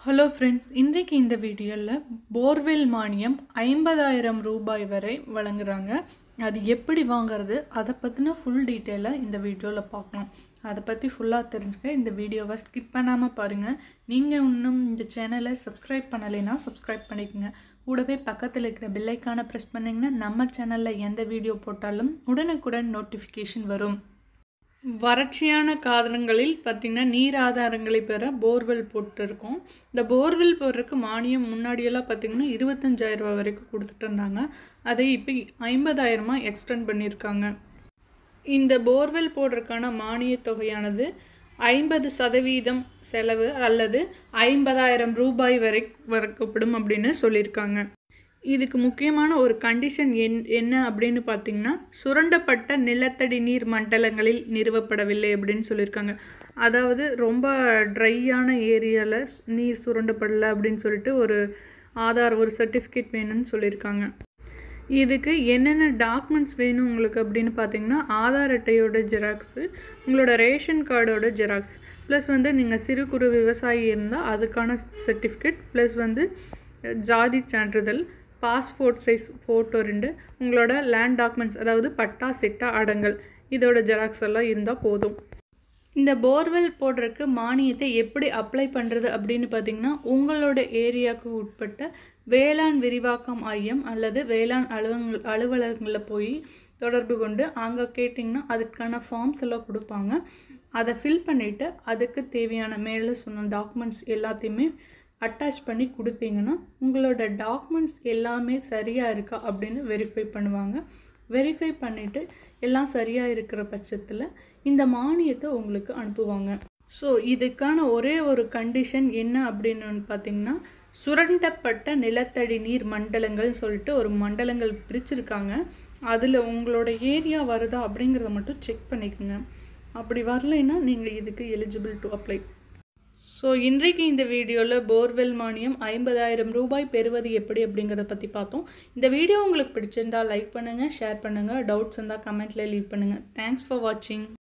hello friends இன்றைக்கு இந்த வீடியோவில் போர்வெல் மானியம் ஐம்பதாயிரம் ரூபாய் வரை வழங்குறாங்க அது எப்படி வாங்குறது அதை பற்றின ஃபுல் டீட்டெயிலாக இந்த வீடியோவில் பார்க்கலாம் அதை பற்றி ஃபுல்லாக தெரிஞ்சுக்க இந்த வீடியோவை ஸ்கிப் பண்ணாமல் பாருங்கள் நீங்கள் இன்னும் இந்த சேனலை சப்ஸ்கிரைப் பண்ணலைன்னா சப்ஸ்கிரைப் பண்ணிக்கோங்க கூடவே பக்கத்தில் இருக்கிற பெல்லைக்கான ப்ரெஸ் பண்ணிங்கன்னா நம்ம சேனலில் எந்த வீடியோ போட்டாலும் உடனுக்குடன் நோட்டிஃபிகேஷன் வரும் வறட்சியான காலங்களில் பார்த்திங்கன்னா நீர் ஆதாரங்களை பெற போர்வெல் போட்டிருக்கோம் இந்த போர்வெல் போடுறதுக்கு மானியம் முன்னாடியெல்லாம் பார்த்திங்கன்னா இருபத்தஞ்சாயிரம் ரூபா வரைக்கும் கொடுத்துட்டு இருந்தாங்க அதை இப்போ ஐம்பதாயிரமாக எக்ஸ்டெண்ட் பண்ணியிருக்காங்க இந்த போர்வெல் போடுறதுக்கான மானிய தொகையானது ஐம்பது சதவீதம் செலவு அல்லது ஐம்பதாயிரம் ரூபாய் வரை வரைக்கப்படும் அப்படின்னு சொல்லியிருக்காங்க இதுக்கு முக்கியமான ஒரு கண்டிஷன் என் என்ன அப்படின்னு பார்த்தீங்கன்னா சுரண்டப்பட்ட நிலத்தடி நீர் மண்டலங்களில் நிறுவப்படவில்லை அப்படின்னு சொல்லியிருக்காங்க அதாவது ரொம்ப ட்ரையான ஏரியாவில் நீர் சுரண்டப்படலை அப்படின்னு சொல்லிட்டு ஒரு ஆதார் ஒரு சர்டிஃபிகேட் வேணும்னு சொல்லியிருக்காங்க இதுக்கு என்னென்ன டாக்குமெண்ட்ஸ் வேணும் உங்களுக்கு அப்படின்னு பார்த்தீங்கன்னா ஆதார் அட்டையோட ஜெராக்ஸு உங்களோட ரேஷன் கார்டோட ஜெராக்ஸ் ப்ளஸ் வந்து நீங்கள் சிறு குறு விவசாயி இருந்தால் அதுக்கான சர்டிஃபிகேட் ப்ளஸ் வந்து ஜாதி சான்றிதழ் பாஸ்போர்ட் சைஸ் ஃபோட்டோ ரெண்டு உங்களோட லேண்ட் டாக்குமெண்ட்ஸ் அதாவது பட்டா சிட்டா அடங்கல் இதோட ஜெராக்ஸ் எல்லாம் இருந்தால் போதும் இந்த போர்வெல் போடுறதுக்கு மானியத்தை எப்படி அப்ளை பண்ணுறது அப்படின்னு பார்த்தீங்கன்னா உங்களோட ஏரியாவுக்கு உட்பட்ட வேளாண் விரிவாக்கம் மையம் அல்லது வேளாண் அலுவலக அலுவலகங்களில் போய் தொடர்பு கொண்டு அங்கே கேட்டிங்கன்னா அதுக்கான ஃபார்ம்ஸ் எல்லாம் கொடுப்பாங்க அதை ஃபில் பண்ணிவிட்டு அதுக்கு தேவையான மேலே சொன்ன டாக்குமெண்ட்ஸ் எல்லாத்தையுமே அட்டாச் பண்ணி கொடுத்தீங்கன்னா உங்களோட டாக்குமெண்ட்ஸ் எல்லாமே சரியாக இருக்கா அப்படின்னு வெரிஃபை பண்ணுவாங்க வெரிஃபை பண்ணிவிட்டு எல்லாம் சரியாக இருக்கிற பட்சத்தில் இந்த மானியத்தை உங்களுக்கு அனுப்புவாங்க ஸோ இதுக்கான ஒரே ஒரு கண்டிஷன் என்ன அப்படின்னு பார்த்தீங்கன்னா சுரண்டப்பட்ட நிலத்தடி நீர் மண்டலங்கள்னு சொல்லிட்டு ஒரு மண்டலங்கள் பிரிச்சிருக்காங்க அதில் உங்களோட ஏரியா வருதா அப்படிங்கிறத மட்டும் செக் பண்ணிக்கோங்க அப்படி வரலைன்னா நீங்கள் இதுக்கு எலிஜிபிள் டு அப்ளை ஸோ இன்றைக்கு இந்த வீடியோவில் போர்வெல் மானியம் ஐம்பதாயிரம் ரூபாய் பெறுவது எப்படி அப்படிங்கிறத பற்றி பார்த்தோம் இந்த வீடியோ உங்களுக்கு பிடிச்சிருந்தால் லைக் பண்ணுங்கள் ஷேர் பண்ணுங்கள் டவுட்ஸ் இருந்தால் கமெண்ட்டில் லீவ் பண்ணுங்கள் தேங்க்ஸ் ஃபார் வாட்சிங்